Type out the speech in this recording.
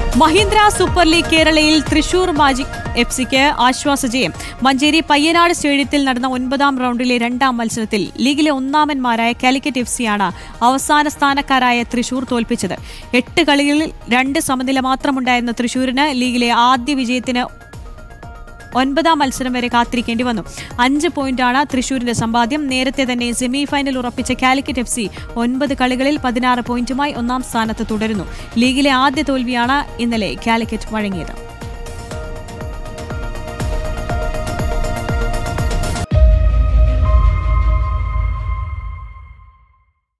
Mahindra super league കേരളയിൽ Thrissur magic F സിക്ക് ആശ്വാസ ജയം മഞ്ചേരി പയ്യനാട് സ്റ്റേഡിയത്തിൽ നടന്ന ഒൻപതാം റൗണ്ടിലെ രണ്ടാം മത്സരത്തിൽ ലീഗിലെ ഒന്നാമന്മാരായ കാലിക്കറ്റ് എഫ് സിയാണ് അവസാന സ്ഥാനക്കാരായ തൃശൂർ തോൽപ്പിച്ചത് എട്ട് കളികളിൽ രണ്ട് സമനില മാത്രമുണ്ടായിരുന്ന തൃശൂരിന് ലീഗിലെ ആദ്യ വിജയത്തിന് ഒൻപതാം മത്സരം വരെ കാത്തിരിക്കേണ്ടി വന്നു അഞ്ച് പോയിന്റാണ് തൃശൂരിന്റെ സമ്പാദ്യം നേരത്തെ തന്നെ സെമി ഫൈനൽ ഉറപ്പിച്ച കാലിക്കറ്റ് എഫ് സി ഒൻപത് കളികളിൽ പതിനാറ് പോയിന്റുമായി ഒന്നാം സ്ഥാനത്ത് തുടരുന്നു ലീഗിലെ ആദ്യ തോൽവിയാണ് ഇന്നലെ കാലിക്കറ്റ് വഴങ്ങിയത്